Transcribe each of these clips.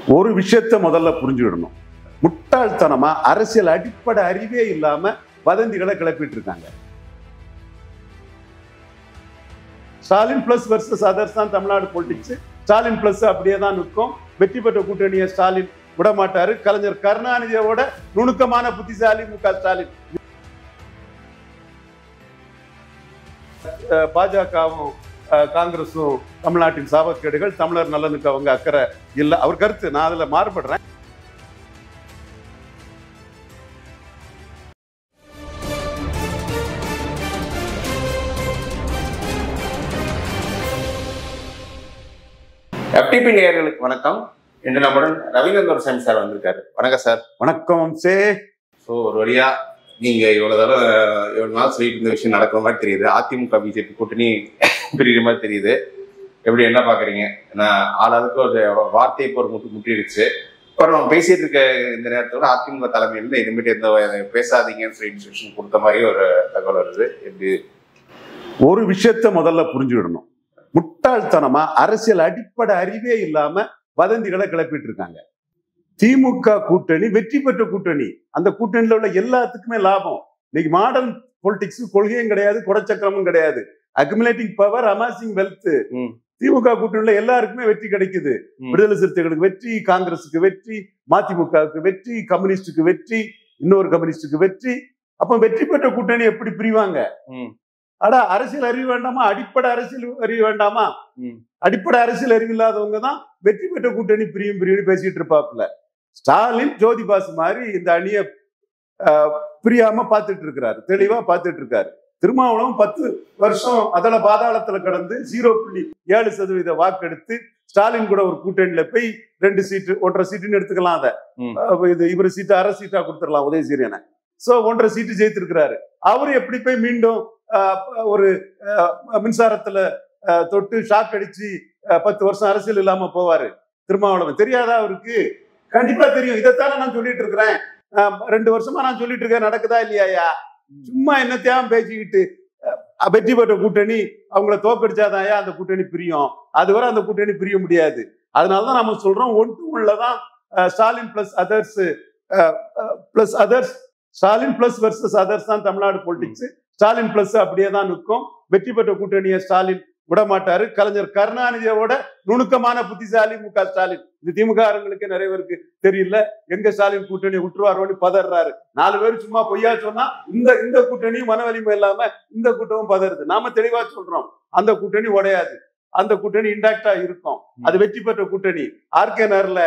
ஒரு விஷயத்த முதல்ல புரிஞ்சுக்கிடணும் முட்டாள்தனமா அரசியல் அடிப்படை அறிவே இல்லாம வதந்திகளை கிளப்பிட்டு இருக்காங்க ஸ்டாலின் பிளஸ் வர்சஸ் அதர்ஸ் தான் தமிழ்நாடு பொலிட்டிக்ஸ் ஸ்டாலின் பிளஸ் அப்படியே தான் நிற்கும் வெற்றி பெற்ற கூட்டணியை ஸ்டாலின் விட மாட்டாரு கலைஞர் கருணாநிதியோட நுணுக்கமான புத்திசாலி மு க ஸ்டாலின் அஹ் பாஜகவும் அஹ் காங்கிரஸும் தமிழ்நாட்டின் சாபக்கேடுகள் தமிழர் நலனுக்கு அவங்க அக்கறை இல்லை அவர் கருத்து நான் அதுல மாறுபடுறேன் எஃப்டிபி நேயர்களுக்கு வணக்கம் இன்று நம்முடன் ரவீந்திரன் சாமி சார் வந்திருக்காரு வணக்கம் சார் வணக்கம் சே ஸோ ஒரு வழியா நீங்க இவ்வளவு தடவை இவ்வளவு நாள் சொல்லிட்டு இருந்த விஷயம் நடக்கிற மாதிரி தெரியுது அதிமுக பிஜேபி கூட்டணி பிரிகிற மாதிரி தெரியுது எப்படி என்ன பாக்குறீங்க ஏன்னா ஆளாளுக்கு ஒரு வார்த்தை இப்போ ஒரு முட்டு முட்டிடுச்சு அப்புறம் நம்ம பேசிட்டு இருக்க இந்த நேரத்தோட அதிமுக தலைமையில இனிமேட்டு எந்த பேசாதீங்கன்னு சொல்லி இன்ஸ்ட்ரக்ஷன் கொடுத்த மாதிரி ஒரு தகவல் வருது எப்படி ஒரு விஷயத்த முதல்ல புரிஞ்சுக்கிடணும் முட்டாள்தனமா அரசியல் அடிப்படை அறிவே இல்லாம வதந்திகளை கிளப்பிட்டு இருக்காங்க திமுக கூட்டணி வெற்றி பெற்ற கூட்டணி அந்த கூட்டணியில உள்ள எல்லாத்துக்குமே லாபம் இன்னைக்கு மாடர்ன் பொலிட்டிக்ஸ் கொள்கையும் கிடையாது குடச்சக்கரமும் கிடையாது அக்குமுலேட்டிங் பவர் அமாசிங் வெல்த் ம். திமுக கூட்டணியில எல்லாருக்குமே வெற்றி கிடைக்குது ம். விடுதலை சிறுத்தைகளுக்கு வெற்றி காங்கிரஸுக்கு வெற்றி மதிமுகவுக்கு வெற்றி கம்யூனிஸ்டுக்கு வெற்றி இன்னொரு கம்யூனிஸ்டுக்கு வெற்றி அப்ப வெற்றி பெற்ற கூட்டணி எப்படி பிரிவாங்க ம். அடா அரசியல் அறிவு வேண்டாமா அடிப்படை அரசியல் அறிவு வேண்டாமா ம். அடிப்படை அரசியல் அறிவு இல்லாதவங்க தான் வெற்றி பெற்ற கூட்டணி பிரியும் பிரியும் பேசிட்டு இருப்பாப்புல ஸ்டாலின் ஜோதி பாசு மாதிரி இந்த அணியை ஆஹ், பிரியாம பார்த்துட்டு இருக்கிறாரு தெளிவா பார்த்துட்டு இருக்காரு திருமாவளவன் பத்து வருஷம் அதல பாதாளத்துல கடந்து ஜீரோ புள்ளி ஏழு சதவீத வாக்கெடுத்து ஸ்டாலின் கூட ஒரு கூட்டணியில போய் ரெண்டு சீட்டு ஒன்றரை சீட்டுன்னு எடுத்துக்கலாம் அதை ம். அஹ் இது இவர் சீட்டு அரை சீட்டா கொடுத்துடலாம் உதயசீரியனை சோ ஒன்றரை சீட்டு ஜெயித்திருக்கிறாரு அவர் எப்படி போய் மீண்டும் அஹ், ஒரு அஹ், மின்சாரத்துல அஹ், தொட்டு ஷாக் அடிச்சு அஹ், பத்து வருஷம் அரசியல் இல்லாம போவாரு திருமாவளவன் தெரியாதா அவருக்கு கண்டிப்பா தெரியும் இதைத்தானே நான் சொல்லிட்டு இருக்கிறேன் அஹ், ரெண்டு வருஷமா நான் சொல்லிட்டு இருக்கேன் நடக்குதா இல்லையாயா சும்மா என்னத்தையாம் பேசிக்கிட்டு அஹ், வெற்றி பெற்ற கூட்டணி அவங்கள தோக்கடிச்சாதாயா அந்த கூட்டணி பிரியும் அதுவரை அந்த கூட்டணி பிரிய முடியாது அதனாலதான் நம்ம சொல்றோம் ஒன் டூ உள்ளதான் Stalin plus others plus others Stalin plus versus others தான் தமிழ்நாடு பொலிட்டிக்ஸ் ஸ்டாலின் பிளஸ் அப்படியே தான் நிற்கும் வெற்றி பெற்ற கூட்டணியை ஸ்டாலின் விட மாட்டாரு கலைஞர் கருணாநிதியோட நுணுக்கமான புத்திசாலி மு க ஸ்டாலின் இது திமுகங்களுக்கு நிறைய பேருக்கு தெரியல எங்க ஸ்டாலின் கூட்டணி விட்டுருவாரோன்னு பதறாரு நாலு பேர் சும்மா பொய்யா சொன்னா இந்த இந்த கூட்டணியும் மன வலிமை இல்லாம இந்த கூட்டமும் பதறுது நாம தெளிவா சொல்றோம் அந்த கூட்டணி உடையாது அந்த கூட்டணி இன்டாக்டா இருக்கும் அது வெற்றி பெற்ற கூட்டணி ஆர்கே நகர்ல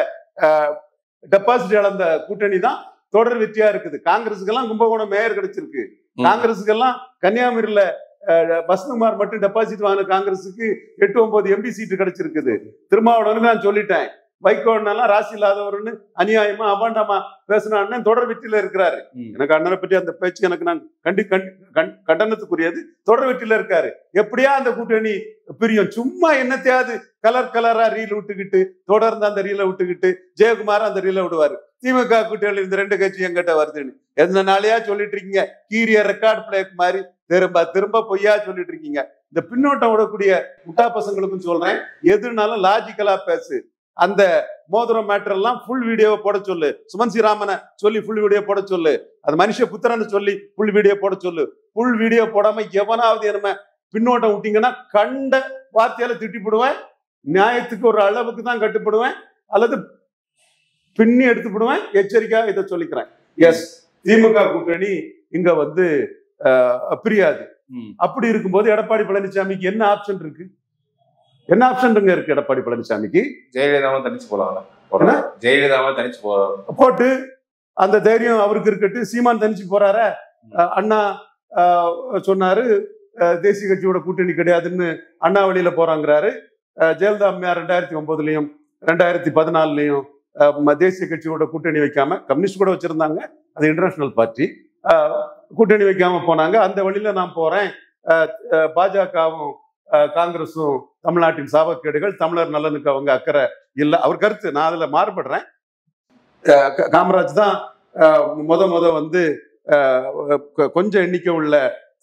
டெபாசிட் இழந்த கூட்டணி தான் தொடர் வெற்றியா இருக்குது காங்கிரஸுக்கெல்லாம் கும்பகோணம் மேயர் கிடைச்சிருக்கு ம். காங்கிரஸுக்கெல்லாம் கன்னியாகுமரியில அஹ், வசந்தகுமார் மட்டும் டெபாசிட் வாங்கின காங்கிரஸுக்கு எட்டு ஒன்பது எம்பி சீட்டு கிடைச்சிருக்குது திருமாவளவனுக்கு நான் சொல்லிட்டேன் வைகோன்னாலாம் ராசி இல்லாதவர்னு அநியாயமா அபாண்டமா பேசினான்னு தொடர் வெற்றியில இருக்கிறாரு ம். எனக்கு அண்ணனை பற்றி அந்த பேச்சு எனக்கு நான் கண்டி கண் கண்- கண்டனத்துக்குரியது தொடர் வெற்றியில இருக்காரு எப்படியா அந்த கூட்டணி பிரியும் சும்மா என்னத்தையாவது கலர் கலரா ரீல் விட்டுக்கிட்டு தொடர்ந்து அந்த ரீலை விட்டுக்கிட்டு ஜெயக்குமார் அந்த ரீலை விடுவாரு திமுக கூட்டணியில் இந்த ரெண்டு கட்சி எங்கிட்ட வருதுன்னு எந்த நாளையா சொல்லிட்டு இருக்கீங்க கீரிய ரெக்கார்ட் பிளேக் மாதிரி திரும்ப திரும்ப பொய்யா சொல்லிட்டு இருக்கீங்க இந்த பின்னோட்டம் விடக்கூடிய முட்டா பசங்களுக்கும் சொல்றேன் எதுனாலும் லாஜிக்கலா பேசு அந்த மோதிரம் மேட்டர் எல்லாம் ஃபுல் வீடியோவை போட சொல்லு சுமன் ஸ்ரீராமனை சொல்லி ஃபுல் வீடியோ போட சொல்லு அது மனுஷ புத்திரன்னு சொல்லி ஃபுல் வீடியோ போட சொல்லு ஃபுல் வீடியோ போடாம எவனாவது என்ன பின்னோட்டம் விட்டீங்கன்னா கண்ட வார்த்தையால திட்டிப்படுவேன் நியாயத்துக்கு ஒரு அளவுக்கு தான் கட்டுப்படுவேன் அல்லது பின்னி எடுத்துப்படுவேன் எச்சரிக்கையா இதை சொல்லிக்கிறேன் எஸ் திமுக கூட்டணி இங்க வந்து அஹ், பிரியாது ம். அப்படி இருக்கும்போது எடப்பாடி பழனிசாமிக்கு என்ன ஆப்ஷன் இருக்கு என்ன ஆப்ஷன் இருக்கு எடப்பாடி பழனிசாமிக்கு ஜெயலலிதாவும் தனிச்சு போலாம் ஜெயலலிதாவும் தனிச்சு போ போட்டு அந்த தைரியம் அவருக்கு இருக்கட்டு சீமான் தனிச்சு போறாரா அஹ் அண்ணா அஹ், சொன்னாரு அஹ், தேசிய கட்சியோட கூட்டணி கிடையாதுன்னு அண்ணா வழியில போறாங்கிறாரு அஹ், ஜெயலலிதா அம்மையார் ரெண்டாயிரத்தி ஒன்பதுலயும் ரெண்டாயிரத்தி பதினாலுலயும் தேசிய கட்சியோட கூட்டணி வைக்காம கம்யூனிஸ்ட் கூட வச்சிருந்தாங்க அது இன்டர்நேஷனல் பார்ட்டி கூட்டணி வைக்காம போனாங்க அந்த வழியில நான் போறேன் அஹ், அஹ், பாஜகவும் அஹ், காங்கிரஸும் தமிழ்நாட்டின் சாபக்கேடுகள் தமிழர் நலனுக்கு அவங்க அக்கறை இல்லை அவர் கருத்து நான் அதுல மாறுபடுறேன் அஹ் க- காமராஜ் தான் அஹ், முத முத வந்து அஹ், கொ- கொஞ்சம் எண்ணிக்கை உள்ள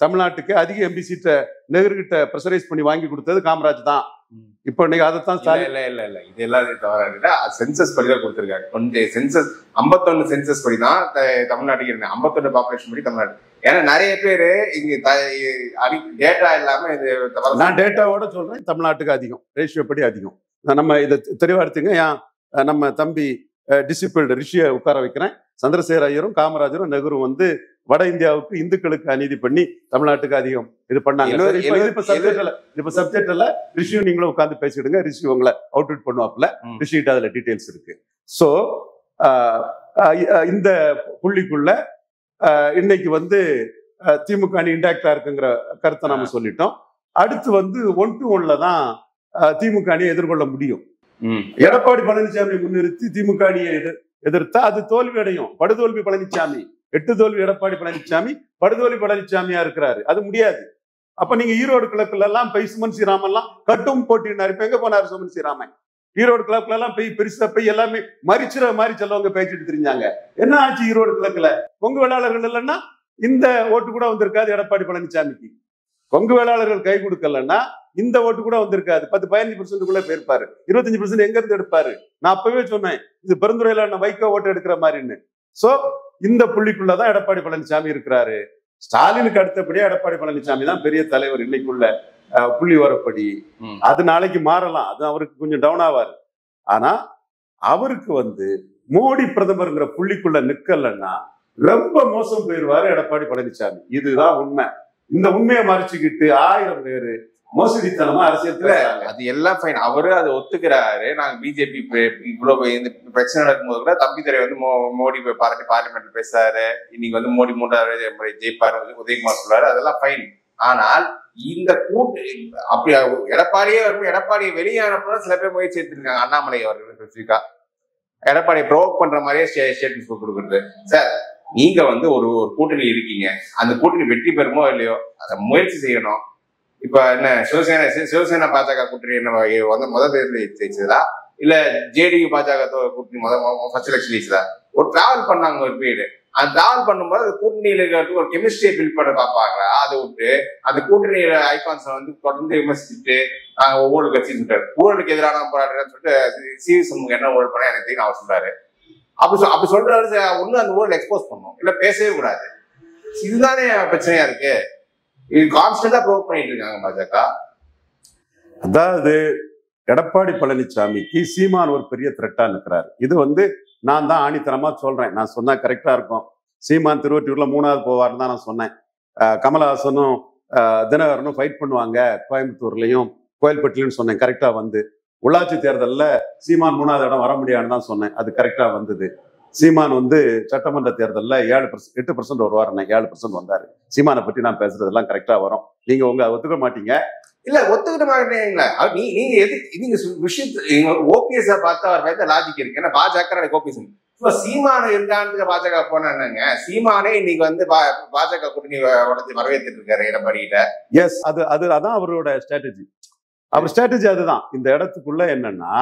தமிழ்நாட்டுக்கு அதிக எம்பி சீட்டை நெஹ்ரு கிட்ட ப்ரெஷரைஸ் பண்ணி வாங்கி கொடுத்தது காமராஜ் தான் ம். இப்போ இன்னைக்கு அதைத்தான் இல்ல ஸ்டாலின் இல்ல இல்ல இல்ல இது எல்லாரும் தவறா சென்சஸ் படி தான் கொடுத்திருக்காங்க கொஞ்சம் சென்சஸ் ஐம்பத்தொன்னு சென்சஸ் படி தான் த- தமிழ்நாட்டுக்கு இருக்கு ஐம்பத்தொன்னு பாப்புலேஷன் படி தமிழ்நாடு ஏன்னா நிறைய பேரு இங்க டேட்டா இல்லாம இது தவறா நான் டேட்டாவோட சொல்றேன் தமிழ்நாட்டுக்கு அதிகம் ரேஷியோ படி அதிகம் நான் நம்ம இதை தெளிவா எடுத்துங்க ஏன் அஹ், நம்ம தம்பி டிசிபிள்டு ரிஷியை உட்கார வைக்கிறேன் சந்திரசேகர் ஐயரும் காமராஜரும் நெஹ்ரும் வந்து வட இந்தியாவுக்கு இந்துக்களுக்கு அநீதி பண்ணி தமிழ்நாட்டுக்கு அதிகம் இது பண்ணாங்க எழுபது- சரி, இப்ப இது இப்ப எழுபது- சப்ஜெக்ட் இல்ல இப்ப சப்ஜெக்ட் இல்ல ரிஷியும் நீங்களும் உட்காந்து பேசிடுங்க ரிஷி உங்களை அவுட்புட் பண்ணுவாப்புல ம். ரிஷிகிட்ட அதுல டீடைல்ஸ் இருக்கு ஸோ இந்த புள்ளிக்குள்ள ஆஹ், இன்னைக்கு வந்து ஆஹ், திமுக அணி இன்டாக்டா இருக்குங்கிற கருத்தை நாம சொல்லிட்டோம் அடுத்து வந்து ஒன் டு ஒன்ல தான் ஆஹ், திமுக அணியை எதிர்கொள்ள முடியும் ம். எடப்பாடி பழனிசாமி முன்னிறுத்தி திமுக அணியை எதிர் எதிர்த்தா அது தோல்வி அடையும் படுதோல்வி பழனிசாமி எட்டு தோல்வி எடப்பாடி பழனிசாமி படுதோல்வி பழனிசாமியா இருக்கிறாரு அது முடியாது அப்ப நீங்க ஈரோடு கிழக்குல எல்லாம் போய் சுமன் ஸ்ரீராமன் எல்லாம் கட்டும் போட்டினாரு இப்ப எங்க போனாரு சுமன் ஸ்ரீராமன் ஈரோடு கிழக்குல எல்லாம் போய் பெருசா போய் எல்லாமே மறிச்சிற மாதிரி செல்லவங்க பேசிட்டு தெரிஞ்சாங்க என்ன ஆச்சு ஈரோடு கிழக்குல கொங்கு வேளாளர்கள் இல்லைன்னா இந்த ஓட்டு கூட வந்திருக்காது எடப்பாடி பழனிசாமிக்கு கொங்கு வேளாளர்கள் கை கொடுக்கலன்னா இந்த ஓட்டு கூட வந்திருக்காது பத்து பதினஞ்சு பர்சன்ட்டுக்குள்ள போயிருப்பாரு இருபத்தஞ்சு பர்சன்ட் எங்க இருந்து எடுப்பாரு நான் அப்பவே சொன்னேன் இது பெருந்துறையில நான் வைகோ ஓட்டு எடுக்கிற மாதிரின்னு சோ இந்த புள்ளிக்குள்ளதான் எடப்பாடி பழனிசாமி இருக்கிறாரு ஸ்டாலினுக்கு அடுத்தபடியா எடப்பாடி பழனிசாமி தான் பெரிய தலைவர் இன்னைக்குள்ள அஹ், புள்ளி வரப்படி ம். அது நாளைக்கு மாறலாம் அது அவருக்கு கொஞ்சம் டவுன் ஆவாரு ஆனா அவருக்கு வந்து மோடி பிரதமர்ங்கிற புள்ளிக்குள்ள நிக்கலன்னா ரொம்ப மோசம் போயிருவாரு எடப்பாடி பழனிசாமி இதுதான் உண்மை இந்த உண்மையை மறைச்சுக்கிட்டு ஆயிரம் பேரு மோசடித்தனமா அரசியல் பேசுறாங்க அது எல்லாம் ஃபைன் அவரு அதை ஒத்துக்கிறாரு நாங்க பிஜேபி இவ்வளவு இந்த பிரச்சனை நடக்கும்போது கூட தம்பி துரை வந்து மோ- மோடி போய் பாராட்டி பார்லிமெண்ட் பேசுறாரு இன்னைக்கு வந்து மோடி மூன்றாவது முறை ஜெயிப்பாரு வந்து உதயகுமார் சொல்றாரு அதெல்லாம் ஃபைன் ஆனால் இந்த கூட்டு அப்படி எடப்பாடியே வரும் எடப்பாடியை வெளியே அனுப்புனா சில பேர் முயற்சி எடுத்திருக்காங்க அண்ணாமலை அவர்கள் ஸ்பெசிஃபிக்கா எடப்பாடியை ப்ரோவோக் பண்ற மாதிரியே ஸ்டேட்மெண்ட்ஸ் கொடுக்குறது சார் நீங்க வந்து ஒரு ஒரு கூட்டணி இருக்கீங்க அந்த கூட்டணி வெற்றி பெறுமோ இல்லையோ அதை முயற்சி செய்யணும் இப்ப என்ன சிவசேனா சி- சிவசேனா பாஜக கூட்டணி என்ன வகை- வந்து முதல் தேர்தல் ஜெயிச்சதா இல்ல ஜேடியு பாஜக தோ- கூட்டணி முதல் ஃபர்ஸ்ட் எலெக்ஷன் ஜெயிச்சதா ஒரு டிராவல் பண்ணாங்க ஒரு பீரியடு அந்த டிராவல் பண்ணும்போது அந்த கூட்டணியில இருக்கிற ஒரு கெமிஸ்ட்ரியை பில்ட் பண்ண பார்ப்பாங்க அதை விட்டு அந்த கூட்டணியில ஐகான்ஸ் வந்து தொடர்ந்து விமர்சிச்சுட்டு நாங்க ஒவ்வொரு கட்சியும் சொல்றாரு ஊழலுக்கு எதிரான போராட்டம் சொல்லிட்டு சி சமூகம் என்ன ஊழல் பண்ண எனக்கு தெரியும் அவர் சொல்றாரு அப்படி சொ- அப்படி சொல்றாரு சரி, ஒண்ணு அந்த ஊழல் எக்ஸ்போஸ் பண்ணும் இல்ல பேசவே கூடாது இதுதானே பிரச்சனையா இருக்கு இது கான்ஸ்டன்டா ப்ரோக் பண்ணிட்டு இருக்காங்க பாஜக அதாவது எடப்பாடி பழனிசாமிக்கு சீமான் ஒரு பெரிய த்ரெட்டா நிற்கிறார் இது வந்து நான் தான் ஆணித்தனமா சொல்றேன் நான் சொன்னா கரெக்டா இருக்கும் சீமான் திருவொற்றியூர்ல மூணாவது போவார்னு தான் நான் சொன்னேன் அஹ் கமலஹாசனும் அஹ் தினகரனும் ஃபைட் பண்ணுவாங்க கோயம்புத்தூர்லயும் கோயில்பட்டிலையும் சொன்னேன் கரெக்டா வந்து உள்ளாட்சி தேர்தல்ல சீமான் மூணாவது இடம் வர முடியாதுன்னு தான் சொன்னேன் அது கரெக்டா வந்தது சீமான் வந்து சட்டமன்ற தேர்தல்ல ஏழு பர்சன்ட் எட்டு பர்சன்ட் வருவாருன்னு ஏழு பர்சன்ட் வந்தாரு சீமானை பற்றி நான் பேசுறதெல்லாம் கரெக்டா வரும் நீங்க உங்க ஒத்துக்க மாட்டீங்க இல்ல ஒத்துக்கிட்ட மாட்டேங்களா அவர் நீ நீங்க எது நீங்க சு- விஷயத்து ஓபிஎஸ் பார்த்தா அவர் மேல லாஜிக் இருக்கு ஏன்னா பாஜக ஓபிஎஸ் இப்ப சீமான இருக்கான்னு பாஜக போனா என்னங்க சீமானே இன்னைக்கு வந்து பா- பாஜக கூட்டணி உடச்சு வரவேற்றுட்டு இருக்காரு எடப்பாடியிட்ட எஸ் அது அது அதான் அவரோட ஸ்ட்ராட்டஜி அவர் ஸ்ட்ராட்டஜி அதுதான் இந்த இடத்துக்குள்ள என்னன்னா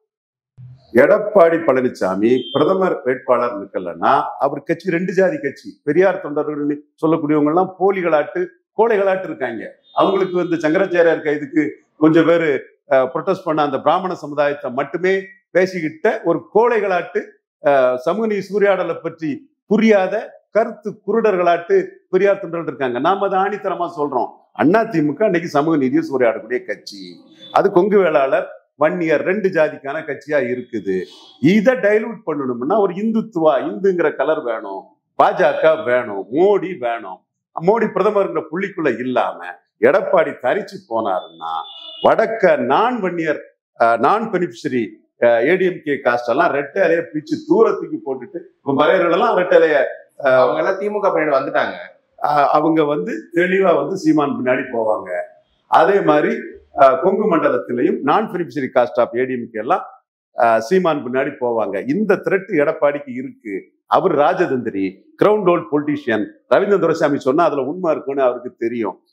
எடப்பாடி பழனிசாமி பிரதமர் வேட்பாளர் நிக்கலன்னா அவர் கட்சி ரெண்டு ஜாதி கட்சி பெரியார் தொண்டர்கள் சொல்லக்கூடியவங்க எல்லாம் போலிகளாட்டு கோழைகளாட்டு இருக்காங்க அவங்களுக்கு வந்து சங்கராச்சாரியார் கைதுக்கு கொஞ்சம் பேர் ப்ரொட்டஸ்ட் பண்ண அந்த பிராமண சமுதாயத்தை மட்டுமே பேசிக்கிட்ட ஒரு கோழைகளாட்டு அஹ், சமூக நீதி சூறையாடலை பற்றி புரியாத கருத்து குருடர்களாட்டு பெரியார் தொண்டர்கள் இருக்காங்க நாம அதை ஆணித்தரமா சொல்றோம் அண்ணா திமுக இன்னைக்கு சமூக நீதியை சூறையாடக்கூடிய கட்சி அது கொங்கு வேளாளர் வன்னியர் ரெண்டு ஜாதிக்கான கட்சியா இருக்குது இதை டைலூட் பண்ணணும்னா ஒரு இந்துத்துவா இந்துங்கிற கலர் வேணும் பாஜக வேணும் மோடி வேணும் மோடி பிரதமர்ங்கிற புள்ளிக்குள்ள இல்லாம எடப்பாடி தரிச்சு போனாருன்னா வடக்க நான் வன்னியர் நான் பெனிஃபிஷரி ஏடிஎம்கே காஸ்ட் எல்லாம் ரெட்டையிலைய பிச்சு தூரத்துக்கு போட்டுட்டு இப்ப மலையர்கள் எல்லாம் ரெட்டையிலைய அவங்க எல்லாம் திமுக பண்ணிட்டு வந்துட்டாங்க ஆஹ் அவங்க வந்து தெளிவா வந்து சீமான் பின்னாடி போவாங்க அதே மாதிரி ஆஹ் கொங்கு மண்டலத்திலையும் நான் பெனிஃபிஷரி காஸ்ட் ஆஃப் ஏடிஎம்கே எல்லாம் ஆஹ் சீமான் பின்னாடி போவாங்க இந்த த்ரெட் எடப்பாடிக்கு இருக்கு அவர் ராஜதந்திரி ground hold politician Ravindra Duraisamy சொன்னா அதுல உண்மை இருக்குன்னு அவருக்கு தெரியும்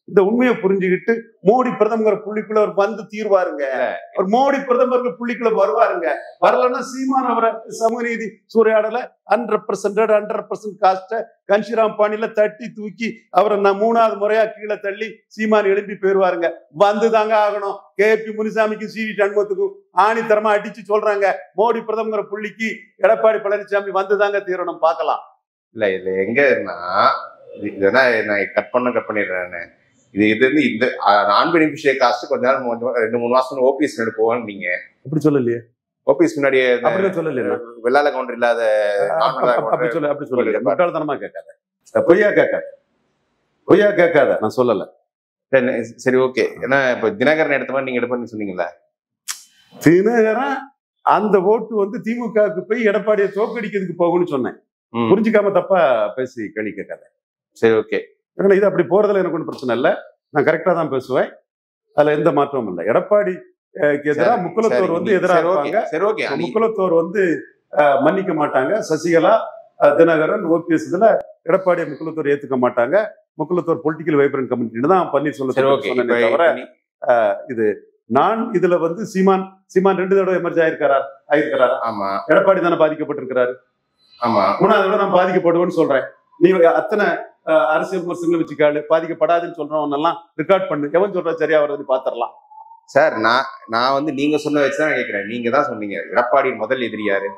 இந்த உண்மையை புரிஞ்சுக்கிட்டு மோடி பிரதமர் புள்ளிக்குள்ள அவர் வந்து தீர்வாருங்க ஒரு மோடி பிரதமர்கள் புள்ளிக்குள்ள வருவாருங்க வரலன்னா சீமான் அவரை சமூக நீதி சூறையாடல unrepresented hundred percent caste Kanshiram பாணியில தட்டி தூக்கி அவரை நான் மூணாவது முறையா கீழே தள்ளி சீமான் எழுப்பி போயிருவாருங்க வந்துதாங்க ஆகணும் கே பி முனிசாமிக்கும் சி வி சண்முகத்துக்கும் ஆணித்தரமா அடிச்சு சொல்றாங்க மோடி பிரதமர் புள்ளிக்கு எடப்பாடி பழனிசாமி வந்துதாங்க தீரணும் பார்க்கலாம் இல்ல இதுல எங்கன்னா இது- இதெல்லாம் நான் கட் பண்ண கட் பண்ணிடுறேன் இது இது வந்து இந்த நான் பெனிஃபிஷியல் காஸ்ட் கொஞ்ச நாள் மூணு- ரெண்டு மூணு மாசம் ஓபிஎஸ் முன்னாடி போவான்னு நீங்க அப்படி சொல்லலையே ஓபிஎஸ் முன்னாடி இந்த அப்படிதான் சொல்லலையே வெள்ளால கவுண்டர் இல்லாத அப்ப- அப்ப- அப்படி சொல்லு அப்படி சொல்லல முட்டாள்தனமா கேட்காத பொய்யா கேட்காத பொய்யா கேட்காத நான் சொல்லல சரி, சரி ஓகே ஏன்னா இப்ப தினகரன் எடுத்த மாதிரி நீங்க எடுப்பேன்னு சொன்னீங்கல்ல தினகரன் அந்த ஓட்டு வந்து திமுகவுக்கு போய் எடப்பாடியை தோக்கடிக்கிறதுக்கு போகும்னு சொன்னேன் ம், புரிஞ்சுக்காம தப்பா பேசி கேள்வி கேட்காத சரி ஓகே ஏன்னா இது அப்படி போறதுல எனக்கு ஒன்றும் பிரச்சனை இல்லை நான் கரெக்டா தான் பேசுவேன் அதுல எந்த மாற்றமும் இல்லை எடப்பாடி எதிராக சரி, முக்குலத்தோர் சரி, வந்து எதிராக சரி, இருப்பாங்க ஓகே, சரி ஓகே நீ- முக்குலத்தோர் வந்து அஹ், மன்னிக்க மாட்டாங்க சசிகலா அஹ், தினகரன் ஓபிஎஸ் இதுல எடப்பாடியை முக்குலத்தோர் ஏத்துக்க மாட்டாங்க முக்குலத்தோர் பொலிட்டிக்கல் வைப்ரண்ட் கமிட்டி தான் சரி பன்னீர்செல்வம் ஓகே சொன்னேனே இப்ப தவிர இப்ப நீ- நான் இதுல வந்து சீமான் சீமான் ரெண்டு தடவை எமர்ஜ் ஆயிருக்காரா ஆயிருக்கிறாரா ஆமா எடப்பாடி தானே பாதிக்கப்பட்டிருக்கிறாரு ஆமா மூணாவது தடவை நான் பாதிக்கப்படுவேன்னு சொல்றேன் நீ அத்தனை அஹ், அரசியல் விமர்சனங்களை வச்சுக்காடு பாதிக்கப்படாதுன்னு சொல்றவன் எல்லாம் ரெக்கார்ட் பண்ணு எவன் சொல்றா சரியா வருதுன்னு பாத்திரலாம் சார் நான் நான் வந்து நீங்க சொன்ன வச்சுதான் நான் கேக்குறேன் நீங்க தான் சொன்னீங்க எடப்பாடியின் முதல் எதிரி யாரு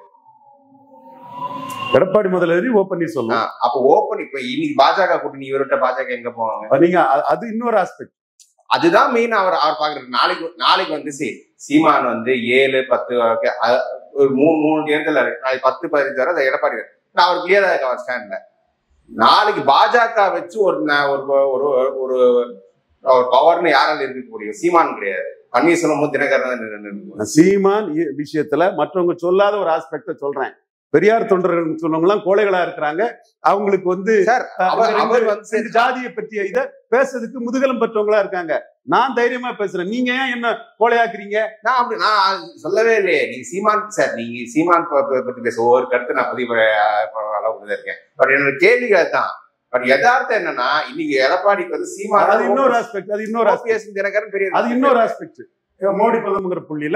எடப்பாடி முதலரி ஓ பன்னீர்செல்வம் ஆ, அப்ப ஓப்பன் இப்ப இன்னைக்கு பாஜக கூட்டணி இவர்கிட்ட பாஜக எங்க போவாங்க அது நீங்க அ- அது இன்னொரு ஆஸ்பெக்ட் அதுதான் மெயின் அவர் அவர் பாக்குறது நாளைக்கு நாளைக்கு வந்து சி சீமான் வந்து ஏழு பத்து okay, அ- ஒரு மூணு மூணு தேர்தல் இருக்கு. நாளைக்கு பத்து பதினஞ்சு வரை அது எடப்பாடி இருக்கு. நான் அவர் கிளியரா இருக்கு அவர் ஸ்டாண்ட்ல நாளைக்கு பாஜக வச்சு ஒரு ந- ஒரு ஒரு ஒரு ஒரு பவர்னு யாரால இருக்க முடியும் சீமான் கிடையாது பன்னீர்செல்வமும் தினகரன் தான் நின்னு- நின்னு- சீமான் இ- விஷயத்துல மற்றவங்க சொல்லாத ஒரு ஆஸ்பெக்ட சொல்றேன் பெரியார் தொண்டர்கள் சொன்னவங்க எல்லாம் கோழைகளா இருக்கிறாங்க அவங்களுக்கு வந்து சார் அஹ், அவர் இந்த அவர் ரெண்டு- வந்து ரெண்டு ஜாதியை பற்றிய இத பேசுறதுக்கு முதுகலம் பெற்றவங்களா இருக்காங்க நான் தைரியமா பேசுறேன் நீங்க ஏன் என்ன கோழையாக்குறீங்க நான் அப்படி நான் சொல்லவே இல்லையே நீங்க சீமான் சார் நீங்க சீமான் ப- ப- பத்தி பேச ஒவ்வொரு கருத்து நான் பதிவு பண்ண அளவுக்கு தான் இருக்கேன் பட் என்னோட கேள்விகள் தான் பட் யதார்த்தம் என்னன்னா இன்னைக்கு எடப்பாடிக்கு வந்து சீமான் அது இன்னொரு ஆஸ்பெக்ட் அது இன்னொரு aspect. ஓபிஎஸ் தினகரன் பெரிய அது இன்னொரு ஆஸ்பெக்ட் மோடி பிரதமர் புள்ளியில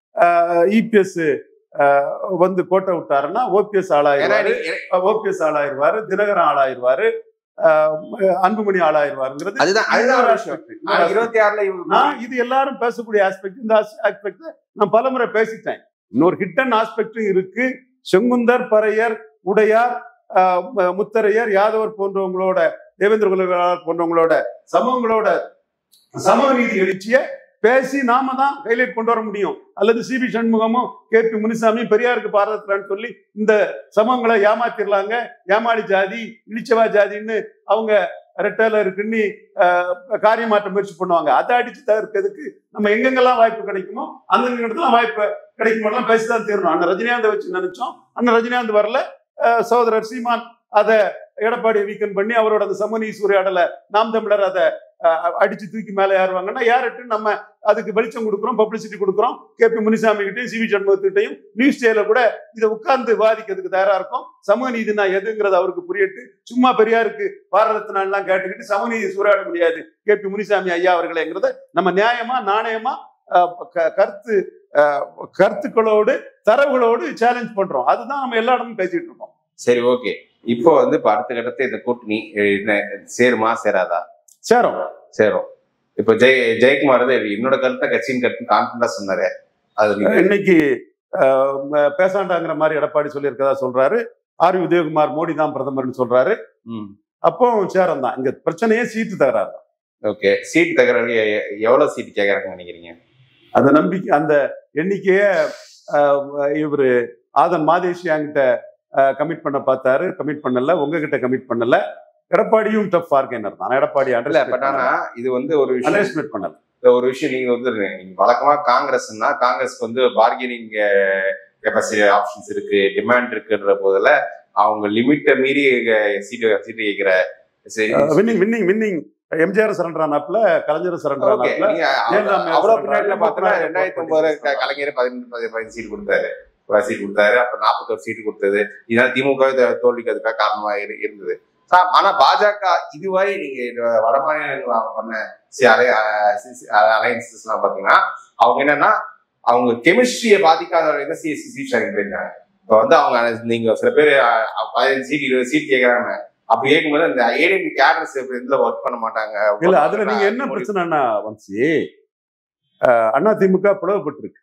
இபிஎஸ் வந்து கோட்டை விட்டாருன்னா ஓபிஎஸ் ஏன்னா ஆளாயிருவாரு நீ- ஓபிஎஸ் ஆளாயிருவாரு தினகரன் ஆளாயிருவாரு அஹ், அன்புமணி ஆளாயிருவாருங்கிறது அதுதான் அதுதான் இன்னொரு ஒரு விஷயம் aspect. ஆனா இன்னொரு aspect. இருபத்தி ஆறுல இவங்க நான் இது எல்லாரும் பேசக்கூடிய ஆஸ்பெக்ட் இந்த ஆஸ்பெக்ட் நான் பலமுறை பேசிட்டேன் இன்னொரு ஹிட்டன் ஆஸ்பெக்டும் இருக்கு செங்குந்தர் பறையர் உடையார் ஆஹ், ம- முத்தரையர் யாதவர் போன்றவங்களோட தேவேந்திர குலகளார் போன்றவங்களோட சமூகங்களோட சமூக நீதி எழுச்சிய பேசி நாம தான் ஹைலைட் கொண்டு வர முடியும் அல்லது சிபி சண்முகமும் கே பி முனிசாமி பெரியாருக்கு பாரதத்துலான்னு சொல்லி இந்த சமூகங்களை ஏமாத்திரலாங்க ஏமாளி ஜாதி இழிச்சவா ஜாதின்னு அவங்க ரெட்டல இருக்குன்னு ஆஹ், காரியம் மாற்ற முயற்சி பண்ணுவாங்க அதை அடிச்சு தவிர்க்கிறதுக்கு நம்ம எங்கெங்கெல்லாம் வாய்ப்பு கிடைக்குமோ அந்தந்த இடத்துல வாய்ப்பு கிடைக்கும் போதெல்லாம் பேசிதான் தீரணும் அண்ணன் ரஜினிகாந்த் வச்சு நினைச்சோம் அண்ணன் ரஜினிகாந்த் வரல அஹ் சகோதரர் சீமான் அதை எடப்பாடி வீக்கன் பண்ணி அவரோட அந்த சமூக சூறையாடல நாம் தமிழர் அதை அஹ், அடிச்சு தூக்கி மேலே ஏறுவாங்கன்னா யார்ட்டு நம்ம அதுக்கு வெளிச்சம் கொடுக்குறோம் பப்ளிசிட்டி கொடுக்குறோம் கே பி முனிசாமி கிட்டையும் சிவி சண்முகத்திட்டையும் நியூஸ் டேல கூட இதை உட்கார்ந்து விவாதிக்கிறதுக்கு தயாரா இருக்கும் சமூக நீதினா எதுங்கிறது அவருக்கு புரியட்டு சும்மா பெரியாருக்கு பாரதத்தினாலாம் கேட்டுக்கிட்டு சமூக நீதி சூறையாட முடியாது கே பி முனிசாமி ஐயா அவர்களேங்கிறத நம்ம நியாயமா நாணயமா அஹ், க- கருத்து அஹ், கருத்துக்களோடு தரவுகளோடு சேலஞ்ச் பண்றோம் அதுதான் நம்ம எல்லா இடமும் பேசிட்டு இருக்கோம் சரி ஓகே இப்போ வந்து இப்ப அடுத்த கட்டத்தை இந்த கூட்டணி என்ன சேருமா சேராதா சேரும் சேரும் இப்போ ஜெய் ஜெயக்குமார் வந்து என்னோட கருத்தை கட்சியின் கருத்து கான்பிடண்டா சொன்னாரு அது நீங்க- இன்னைக்கு அஹ், ம- பேசாண்டாங்கிற மாதிரி எடப்பாடி சொல்லியிருக்கதா சொல்றாரு ஆர் உதயகுமார் மோடி தான் பிரதமர்னு சொல்றாரு ம் அப்போ சேரம் தான் இங்க பிரச்சனையே சீட்டு தகராறு தான். ஓகே சீட் தகராறு எ- எவ்வளவு சீட் கேக்குறாங்கன்னு நினைக்கிறீங்க அந்த நம்பிக்கை அந்த எண்ணிக்கைய இவர் ஆதன் மாதேஷியாங்கிட்ட கமிட் பண்ண பார்த்தாரு கமிட் பண்ணல உங்ககிட்ட கமிட் பண்ணல எடப்பாடியும் டஃப் பார்கெனர் தான் எடப்பாடி இல்ல பட் ஆனா இது வந்து ஒரு விஷயம் அண்டர்ஸ்டிமேட் பண்ணல இந்த ஒரு விஷயம் நீங்க வந்து நீங்க வழக்கமா காங்கிரஸ்னா காங்கிரஸ்க்கு வந்து பார்கெனிங் கெப்பாசிட்டி ஆப்ஷன்ஸ் இருக்கு டிமாண்ட் இருக்குன்ற போதுல அவங்க லிமிட்டை மீறி சீட்டு சீட்டு கேட்கிற சரி, winning winning winning MGR surrender ஆனாப்ல கலைஞர் சரண்டர் ஓகே ஆனாப்ல நீங்க ஜெயலலிதா அவ்வளவு- அவ்வளவு மேல பின்னாடில சொல்றாங்க. பார்த்தோம்னா முப்பது ரெண்டாயிரத்தி போட்டி ஒன்பதுல கொடுத்தாங்க. கலைஞர் பதினெட்டு பதி- பதினஞ்சு சீட் கொடுத்தாரு பத்து சீட் கொடுத்தாரு அப்புறம் நாற்பத்தோரு சீட் கொடுத்தது இதனால திமுக தோல்விக்கு அதுக்காக காரணமா இரு- இருந்தது சா- ஆனா பாஜக இதுவரை நீங்க இந்த வட மாநிலங்கள் பண்ண அலையன்சஸ் எல்லாம் பாத்தீங்கன்னா அவங்க என்னன்னா அவங்க கெமிஸ்ட்ரியை பாதிக்காத வரைக்கும் சிஎஸ்சி சீட் ஷேரிங் போயிருக்காங்க இப்போ வந்து அவங்க நீங்க சில பேர் அஹ், பதினஞ்சு சீட் இருபது சீட் கேட்கறாங்க அப்படி கேட்கும்போது அந்த ஏடிஎம் கேடர்ஸ் இதுல ஒர்க் பண்ண மாட்டாங்க இல்ல அதுல நீங்க என்ன பிரச்சனைனா வம்சி அஹ், அண்ணா திமுக பிளவுபட்டிருக்கு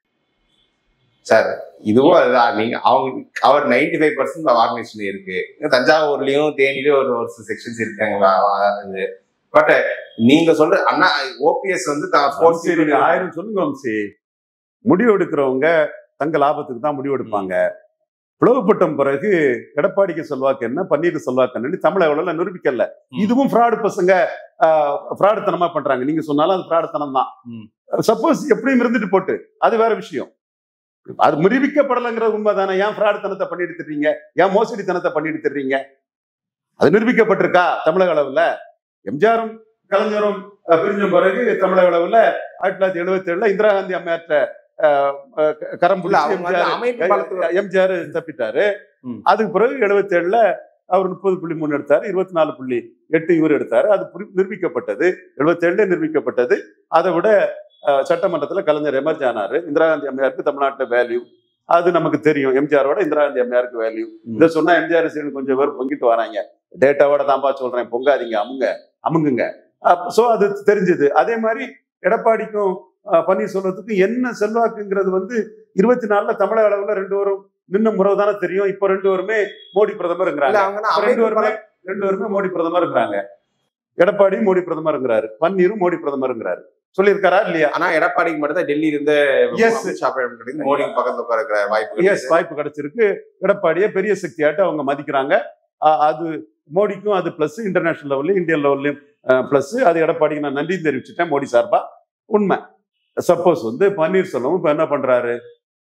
சார் இதுவும் அதுதான் நீங்க அவங்க அவர் நைன்டி ஃபைவ் பர்சன்ட் ஆர்கனைசேஷன் இருக்கு இங்க தஞ்சாவூர்லயும் தேனிலயும் ஒரு ஒரு செக்ஷன்ஸ் இருக்காங்க வா- வா- இது பட் நீங்க சொல்ற அண்ணா ஓபிஎஸ் வந்து தான் வம்சி, நீங்க ஆயிரம் சொல்லுங்க வம்சி முடிவு எடுக்கிறவங்க தங்க லாபத்துக்கு தான் முடிவு எடுப்பாங்க பிளவுபட்ட பிறகு எடப்பாடிக்கு செல்வாக்கு என்ன பன்னீருக்கு செல்வாக்கு என்னன்னு தமிழக அளவுல நிரூபிக்கல ம். இதுவும் ஃப்ராடு பசங்க ஃப்ராடுத்தனமா பண்றாங்க நீங்க சொன்னாலும் அது ஃப்ராடுத்தனம் தான் ம். சப்போஸ் எப்படியும் இருந்துட்டு போட்டு அது வேற விஷயம் அது நிரூபிக்கப்படலைங்கிறது உண்மைதானே ஏன் ஃப்ராடுத்தனத்தை பண்ணிட்டு திர்றீங்க ஏன் மோசடித்தனத்தை பண்ணிட்டு திர்றீங்க அது நிரூபிக்கப்பட்டிருக்கா தமிழக அளவுல எம்ஜிஆரும் கலைஞரும் அஹ், பிரிஞ்ச பிறகு தமிழக அளவுல ஆயிரத்தி தொள்ளாயிரத்தி எழுபத்தி ஏழுல இந்திரா காந்தி அம்மையாற்ற அஹ், அஹ், கரம் இல்ல, பிடிச்சி அவங்க வந்து எம்ஜிஆர் அமைப்பு பலத்துல எம்ஜிஆர் தப்பிட்டாரு ம். அதுக்கு பிறகு எழுபத்தி ஏழுல அவர் முப்பது புள்ளி மூணு எடுத்தாரு இருபத்தி நாலு புள்ளி எட்டு இவர் எடுத்தாரு அது புரி- நிரூபிக்கப்பட்டது எழுபத்தி ஏழுல நிரூபிக்கப்பட்டது அதை விட அஹ், சட்டமன்றத்துல கலைஞர் எமர்ஜ் ஆனாரு இந்திரா காந்தி அம்மையாருக்கு தமிழ்நாட்டுல வேல்யூ அது நமக்கு தெரியும் எம்ஜிஆரோட இந்திரா காந்தி அம்மையாருக்கு வேல்யூ ம். இதை சொன்னா எம்ஜிஆர் சீனு கொஞ்சம் பேர் பொங்கிட்டு வராங்க டேட்டாவோட தான்ப்பா சொல்றேன் பொங்காதீங்க அமுங்க அமுங்குங்க சோ அது தெரிஞ்சது அதே மாதிரி எடப்பாடிக்கும் அஹ், பன்னீர்செல்வத்துக்கும் என்ன செல்வாக்குங்கிறது வந்து இருபத்தி நாலுல தமிழக அளவுல ரெண்டு பேரும் நின்ன முறை தானே தெரியும் இப்போ ரெண்டு பேருமே மோடி பிரதமருங்கிறாங்க இல்ல அவங்க அப்ப ரெண்டு பேருமே ரெண்டு பேருமே மோடி பிரதமர் இருக்கிறாங்க எடப்பாடி மோடி பிரதமருங்கிறாரு பன்னீரும் மோடி பிரதமருங்கிறாரு சொல்லியிருக்காரா இல்லையா ஆனா எடப்பாடிக்கு மட்டும் தான் டெல்லி இருந்து Yes. அமித்ஷா போய் கிடையாது. மோடி பக்கத்துல உட்கார இருக்கிற வாய்ப்பு எஸ் வாய்ப்பு கிடைச்சிருக்கு எடப்பாடியை பெரிய சக்தியாட்ட அவங்க மதிக்கிறாங்க அ- அது மோடிக்கும் அது பிளஸ் இன்டர்நேஷனல் லெவல்லையும் இந்தியன் லெவல்லையும் பிளஸ் அது எடப்பாடிக்கு நான் நன்றி தெரிவிச்சுட்டேன் மோடி சார்பா உண்மை சப்போஸ் வந்து பன்னீர்செல்வம் இப்ப என்ன பண்றாரு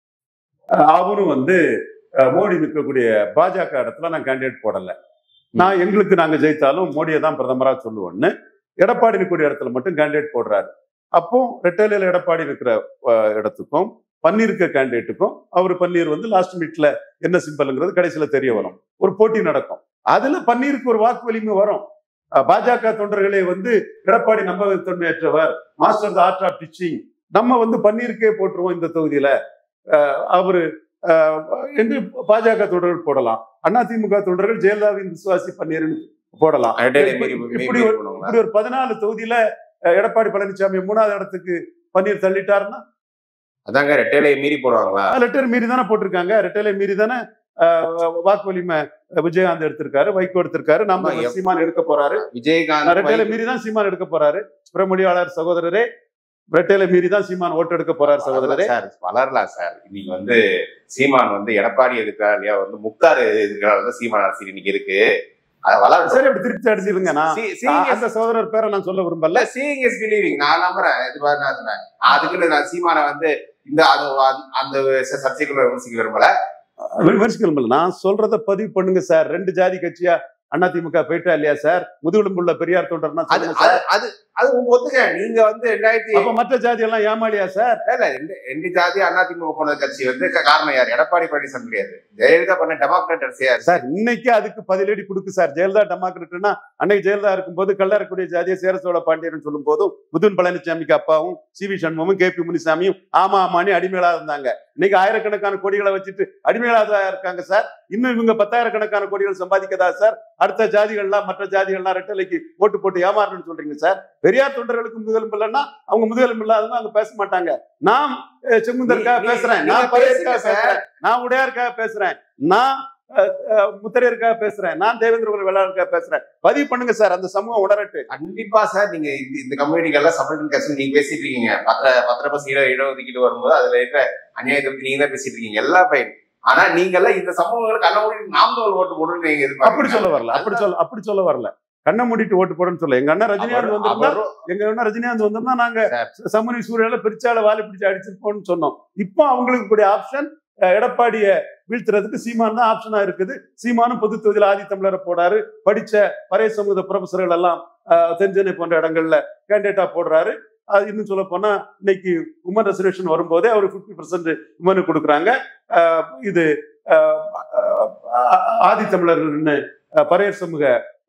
அஹ் அவரும் வந்து அஹ், மோடி நிற்கக்கூடிய பாஜக இடத்துல நான் கேண்டிடேட் போடல நான் எங்களுக்கு நாங்க ஜெயித்தாலும் மோடியை தான் பிரதமரா சொல்லுவோன்னு எடப்பாடி நிற்கக்கூடிய இடத்துல மட்டும் கேண்டிடேட் போடுறாரு அப்போ ரெட்டலையில எடப்பாடி இருக்கிற அஹ், இடத்துக்கும் பன்னீருக்கு கேண்டிடேட்டுக்கும் அவர் பன்னீர் வந்து லாஸ்ட் மீட்ல என்ன சிம்பிள்ங்கிறது கடைசியில தெரிய வரும் ஒரு போட்டி நடக்கும் அதுல பன்னீருக்கு ஒரு வாக்கு வலிமை வரும் அஹ் பாஜக தொண்டர்களே வந்து எடப்பாடி நம்பகத்தன்மையற்றவர் master the art of teaching நம்ம வந்து பன்னீருக்கே போட்டுருவோம் இந்த தொகுதியில அஹ் அவரு அஹ், என்று பாஜக தொண்டர்கள் போடலாம் அதிமுக தொண்டர்கள் ஜெயலலிதாவின் விசுவாசி பன்னீர்னு போடலாம் ரெட்டையிலை மீறி இப்படி மீறி ஒரு- போனவங்களா? இப்படி ஒரு பதினாலு தொகுதியில அஹ், எடப்பாடி பழனிசாமி மூணாவது இடத்துக்கு பன்னீர் தள்ளிட்டாருன்னா அதாங்க ரெட்டையிலையை மீறி போடுவாங்களா லெட்டர் மீறி தானே போட்டிருக்காங்க ரெட்டலை மீறி தானே அஹ், வாக்கு வலிமை விஜயகாந்த் எடுத்திருக்காரு வைகோ எடுத்திருக்காரு நம்ம ஆமா, எப்- சீமான் எடுக்க போறாரு விஜயகாந்த் ரெட்டையில மீறி தான் சீமான் எடுக்க போறாரு பிரமொழியாளர் சகோதரரே ரெட்டையில மீறி தான் சீமான் ஓட்டு எடுக்க போறாரு சகோதரரே சார் வளரலாம் சார் இன்னைக்கு வந்து சீமான் வந்து எடப்பாடி எதுக்குறாரு இல்லையா வந்து முக்தார் எதுக்குறாரு தான் சீமான் அரசியல் இன்னைக்கு இருக்கு அது வளரும் சரி அப்படி திருப்தி அடிச்சிருங்க நான் See- நான் seeing is- அந்த சகோதரர் பேரை நான் சொல்ல விரும்பல இல்ல சீயிங் இஸ் பிலீவிங் நான் நம்புறேன் இது மாதிரி நான் சொன்னேன் அதுக்குன்னு நான் சீமானை வந்து இந்த அது அந்த- அந்த சர்ச்சைக்குள்ள விமர்சிக்க விரும்பல விமர்சிக்கணும் நான் சொல்றத பதிவு பண்ணுங்க சார் ரெண்டு ஜாதி கட்சியா அதிமுக போயிட்டா இல்லையா சார் முதுகெலும்புள்ள பெரியார் தொண்டர்னா அது சொல்லுங்க அது சார் அது அது உங்க ஒத்துக்க நீங்க வந்து ரெண்டாயிரத்தி அப்ப மற்ற ஜாதி எல்லாம் ஏமாளியா சார் இல்ல ரெண்டு ரெண்டு ஜாதி அதிமுக போன கட்சி வந்து க- காரணம் யார் எடப்பாடி பழனிசாமி கிடையாது ஜெயலலிதா பண்ண டெமோக்ராட் அரசியார் சார் இன்னைக்கு அதுக்கு பதிலடி கொடுக்கு சார் ஜெயலலிதா டெமோக்ரட்னா அன்னைக்கு ஜெயலலிதா இருக்கும்போது கல்லறக்கூடிய ஜாதியை சேர சோழ பாண்டியன் சொல்லும் போதும் முதுன் பழனிசாமிக்கு அப்பாவும் சி வி சண்முகமும் கே பி முனிசாமியும் ஆமா ஆமான்னு அடிமைகளா இருந்தாங்க இன்னைக்கு ஆயிரக்கணக்கான கோடிகளை வச்சுட்டு அடிமைகளா தான் இருக்காங்க சார் இன்னும் இவங்க பத்தாயிரக்கணக்கான கோடிகள் சம்பாதிக்கதா சார் அடுத்த ஜாதிகள்லாம் மற்ற ஜாதிகள்லாம் ரெட்டலைக்கு ஓட்டு போட்டு ஏமாறணும்னு சொல்றீங்க சார் பெரியார் தொண்டர்களுக்கு முதுகெலும்பு இல்லைன்னா அவங்க முதுகெலும்பு இல்லாதவங்க அங்க பேச மாட்டாங்க நான் அஹ், செங்குந்தருக்காக நீ- பேசுறேன் நீங்க நான் பரையருக்காக பேசுங்க சார். பேசுறேன் நான் உடையாருக்காக பேசுறேன் நான் அஹ், அஹ், முத்தரையருக்காக பேசுறேன் நான் தேவேந்திர குல வேளாளருக்காக பேசுறேன் பதிவு பண்ணுங்க சார் அந்த சமூகம் உணரட்டு கண்டிப்பா சார் நீங்க இந்த இந்த கம்யூனிட்டிகள்லாம் சப்போர்ட் கட்சி நீங்க பேசிட்டு இருக்கீங்க பத்திர பத்திர பஸ் இட இடஒதுக்கீடு வரும்போது அதுல இருக்கிற அநியாயத்தை பத்தி நீங்க தான் பேசிட்டு இருக்கீங்க எல்லாம் ஃபைன் ஆனா நீங்க எல்லாம் இந்த சமூகங்களுக்கு கண்ண மூடி நாம் தோல் ஓட்டு போடுன்னு நீங்க எதிர்பார்க்கறீங்க. அப்படி சொல்ல வரல அப்படி சொல்ல அப்படி சொல்ல வரல கண்ணை மூடிட்டு ஓட்டு போடுன்னு சொல்ல எங்க அண்ணன் ரஜினிகாந்த் அவர்- வந்திருந்தா அவரும் எங்க அண்ணன் ரஜினிகாந்த் வந்திருந்தா நாங்க சார். சமூக சூழல பிரிச்சால வாலி பிடிச்சு அடிச்சிருப்போம்னு சொன்னோம் இப்போ அவங்களுக்கு கூடிய ஆப்ஷன் எடப்பாடிய வீழ்த்துறதுக்கு சீமான் தான் ஆப்ஷனா இருக்குது சீமானும் பொது தொகுதியில் ஆதி தமிழரை போடாரு படிச்ச பழைய சமூக ப்ரொஃபஸர்கள் எல்லாம் அஹ், தென்சென்னை போன்ற இடங்கள்ல கேண்டிடேட்டா போடுறாரு அது இன்னும் சொல்ல போனா இன்னைக்கு உமன் ரெசர்வேஷன் வரும்போதே அவர் பிப்டி பர்சன்ட் உமனுக்கு கொடுக்குறாங்க அஹ், இது அஹ், அஹ், ஆதி தமிழர்கள்னு அஹ், பறையர் சமூக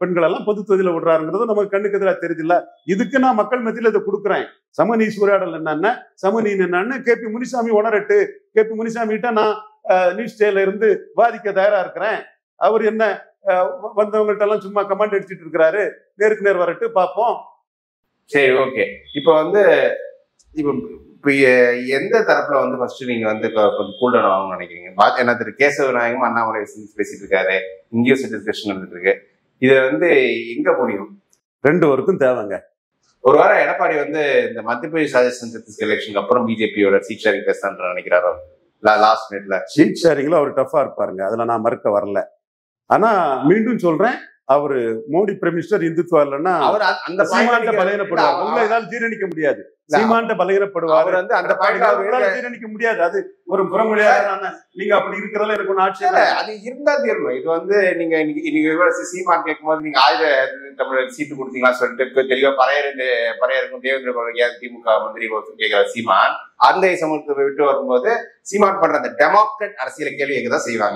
பெண்கள் எல்லாம் பொது தொகுதியில விடுறாருங்கிறது நமக்கு கண்ணுக்கு எதிராக தெரியுதுல்ல இதுக்கு நான் மக்கள் மத்தியில இதை கொடுக்குறேன் சமநீதி சூறையாடல் என்னன்னா சமநீதி என்னன்னு கே பி முனிசாமி உணரட்டு கே பி முனிசாமி கிட்ட நான் நியூஸ் டேல இருந்து வாதிக்க தயாரா இருக்கிறேன் அவர் என்ன அஹ், வ- வந்தவங்கள்ட்ட எல்லாம் சும்மா கமாண்ட் அடிச்சிட்டு இருக்கிறாரு நேருக்கு நேர் வரட்டு பார்ப்போம் சரி ஓகே இப்போ வந்து இப்போ இப்போ எ- எந்த தரப்புல வந்து ஃபர்ஸ்ட் நீங்க வந்து கொ- கொஞ்சம் கூல் டவுன் ஆகணும்னு நினைக்கிறீங்க பா- என்ன திரு கேசவ நாயகம் அண்ணாமலை சந்திச்சு பேசிட்டு இருக்காரு இங்கேயும் சிட்டு டிஸ்கஷன் நடந்துட்டு இருக்கு இது வந்து எங்க முடியும் ரெண்டு வரைக்கும் தேவைங்க ஒரு வாரம் எடப்பாடி வந்து இந்த மத்திய பிரதேஷ் ராஜஸ்தான் சத்தீஸ்கர் எலெக்ஷனுக்கு அப்புறம் பிஜேபியோட சீட் ஷேரிங் பேசுறான்னு நினைக்கிறாரோ லாஸ்ட் மினிட்ல ஷீட் ஷேரிங்ல அவர் டஃபா இருப்பாருங்க அதுல நான் மறுக்க வரல ஆனா மீண்டும் சொல்றேன் அவரு மோடி பிரைம் மினிஸ்டர் இந்துத்துவா இல்லைன்னா அவர் அந்த- அந்த point சீமான்ட்ட நீங்க- பலகீனப்படுவார் இல்ல, உங்களை இதால் ஜீரணிக்க முடியாது இல்ல, சீமான்ட்ட பலகீனப்படுவார் அவர் வந்து அந்த பாயிண்ட் உங்களால ஜீரணிக்க முடியாது அது ஒரு புறமொழியாக நீங்க அப்படி இருக்கிறதுல எனக்கு ஒண்ணு ஆட்சி இல்ல அது இருந்தா தீரணும் இது வந்து நீங்க இன்னைக்கு இன்னைக்கு இவ்வளவு சீமான் கேட்கும்போது நீங்க ஆயுத தமிழர் சீட்டு கொடுத்தீங்களா சொல்லிட்டு இப்ப தெளிவா பறையறு பறையருக்கும் தேவேந்திர பழகியா திமுக மந்திரி கேட்கிற சீமான் அந்த சமூகத்தை விட்டு வரும்போது சீமான் பண்ற அந்த டெமோக்ரட் அரசியல் கேள்வி கேட்கதான் செய்வாங்க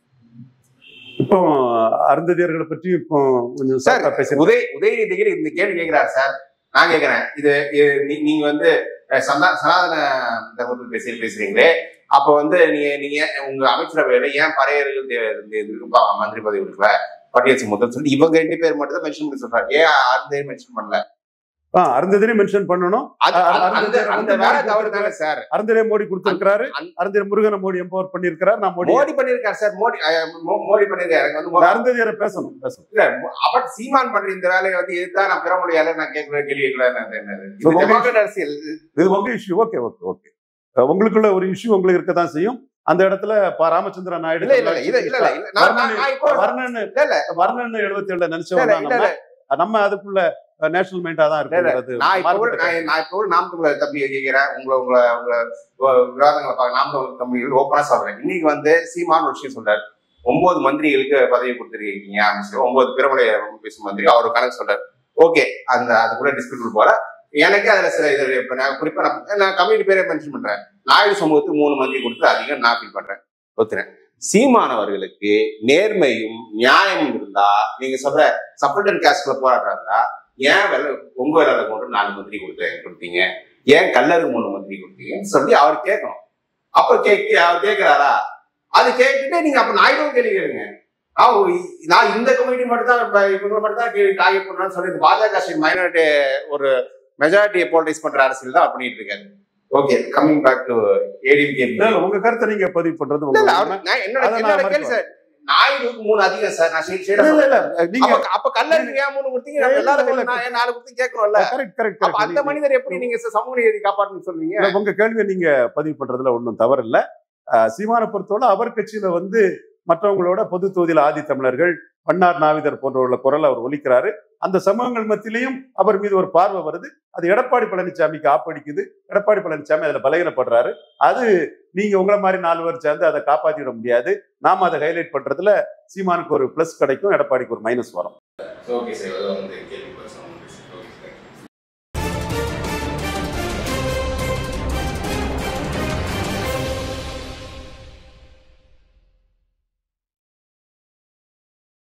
இப்போ அருந்ததியர்களை பற்றி இப்போ கொஞ்சம் சார் சார் பேசுறேன் உதய உதயநிதிகிரி இந்த கேள்வி கேட்கிறாரு சார் நான் கேட்கிறேன் இது இது நீ- நீங்க வந்து அஹ், சந்தா சனாதன தர்மத்தில் பேசி பேசுறீங்களே அப்ப வந்து நீங்க நீங்க உங்க அமைச்சரவையில ஏன் பறையர்கள் தே- தே- இதுக்கு பா- மந்திரி பதவி கொடுக்கல பட்டியல் முதல் சொல்லி இவங்க ரெண்டு பேர் மட்டும் தான் மென்ஷன் பண்ணி சொல்றாரு ஏன் அந்த மென்ஷன் பண்ணல ஆ, அருந்ததியரை மென்ஷன் பண்ணணும் அது அ- அது- அந்த அந்த அந்த மோடி வேலை தவறு கொடுத்திருக்காரு. தானே சார் அருந்ததிரை மோடி கொடுத்திருக்கிறாரு அந்த- அருந்ததிரை முருகனை மோடி எம்பவர் பண்ணியிருக்கிறார் நான் மோடி மோடி பண்ணிருக்காரு சார் மோடி அஹ், மோ- மோடி பண்ணிருக்காரு எனக்கு வந்து இந்த மோ- அருந்ததியரை பேசணும் பேசணும் இல்ல அப்ப சீமான் பண்ற இந்த வேலையை வந்து இதுதான் நான் பெற முடியாது நான் கேட்கிற கேள்வி கேட்கல என்னது So, இது democrat அரசியல் இது உங்க இஷ்யூ ஓகே ஓகே ஓகே உங்களுக்குள்ள ஒரு இஷ்யூ உங்களுக்கு இருக்கதான் செய்யும் அந்த இடத்துல ப ராமச்சந்திரன் நாயுடு இல்ல இல்ல இல்ல இல்ல இல்ல இல்ல நான் நான் நான் இப்போ வர்ணன் இல்ல இல்ல வர்ணன் எழுபத்தி ஏழுல இல்ல நினைச்சவங்க இல்ல இல்ல நம்ம நம்ம அதுக்குள்ள நேஷனல் மைண்டா தான் இருக்கிறது நான் இப்போ கூட நான் நான் இப்போ கூட நாம் தமிழர் தம்பி கேட்கிறேன் உங்களை உங்களை உங்களை உ- விவாதங்களை பார்க்க நாம் தமிழர் தம்பிகள் ஓப்பனா சொல்றேன் இன்னைக்கு வந்து சீமான் ஒரு விஷயம் சொல்றாரு ஒன்பது மந்திரிகளுக்கு பதவி கொடுத்துருக்கீங்க அமைச்சர் ஒன்பது பிரபல பேசும் மந்திரி அவர் கணக்கு சொல்றாரு ஓகே அந்த அது கூட டிஸ்பியூட் போல எனக்கு அதுல சில இது இப்ப நான் குறிப்பா நான் நான் கம்யூனிட்டி பேரே மென்ஷன் பண்றேன் நாயுடு சமூகத்துக்கு மூணு மந்திரி கொடுத்து அதிகம் நான் ஃபீல் பண்றேன் ஒத்துறேன் சீமானவர்களுக்கு நேர்மையும் நியாயமும் இருந்தா நீங்க சொல்ற சப்போர்டன் காஸ்ட்ல போராடுறாங்களா ஏன் வெள்ள உங்க வேலை கொண்டு நாலு மந்திரி கொடுத்து கொடுத்தீங்க ஏன் கல்லருக்கு மூணு மந்திரி கொடுத்தீங்கன்னு சொல்லி அவர் கேட்கணும் அப்ப கேட்க அவர் கேட்கிறாரா அது கேட்டுட்டு நீங்க அப்ப நாயுடும் கேள்வி கேளுங்க அவ- நான் இந்த கம்யூனிட்டி மட்டும் தான் இப்ப இவங்க மட்டும் தான் டார்கெட் பண்றான்னு சொல்லி இந்த பாஜக மைனாரிட்டி ஒரு மெஜாரிட்டியை போலரைஸ் பண்ற அரசியல் தான் பண்ணிட்டு இருக்காரு okay coming back to ADMK இல்ல, உங்க கருத்தை நீங்க பதிவு பண்றது இல்ல, உங்க இல்ல, உரிமை. அவர் நான் என்னோட அதை நான் என்னோட மறுக்க கேள்வி சார் நாயுடுக்கு மூணு அதிகம் சார் நான் ஷேட் இல்ல, இல்ல, இல்ல, நீங்க அப்ப அப்ப கல்லருக்கு ஏன் மூணு கொடுத்தீங்க நம்ம இல்ல, எல்லாரும் இல்ல, நான் ஏன் நாலு கொடுத்து கேட்கணும்ல கரெக்ட் கரெக்ட் அப்ப அந்த மனிதர் எப்படி நீங்க சமூக நீதி காப்பாற்றுன்னு சொல்றீங்க இல்ல, உங்க கேள்வியை நீங்க பதிவு பண்றதுல ஒன்றும் தவறு இல்ல அஹ், சீமானை பொறுத்தவரை அவர் கட்சியில வந்து மற்றவங்களோட பொது தொகுதியில ஆதி தமிழர்கள் பன்னார் நாவிதர் போன்றவர்கள குரல் அவர் ஒலிக்கிறாரு அந்த சமூகங்கள் மத்தியிலையும் அவர் மீது ஒரு பார்வை வருது அது எடப்பாடி பழனிசாமிக்கு ஆப்படிக்குது எடப்பாடி பழனிசாமி அதுல பலகீனப்படுறாரு அது நீங்க உங்களை மாதிரி நாலு பேர் சேர்ந்து அதை காப்பாத்திட முடியாது நாம அதை ஹைலைட் பண்றதுல சீமானுக்கு ஒரு பிளஸ் கிடைக்கும் எடப்பாடிக்கு ஒரு மைனஸ் வரும் ஓகே சார் வந்து கேள்வி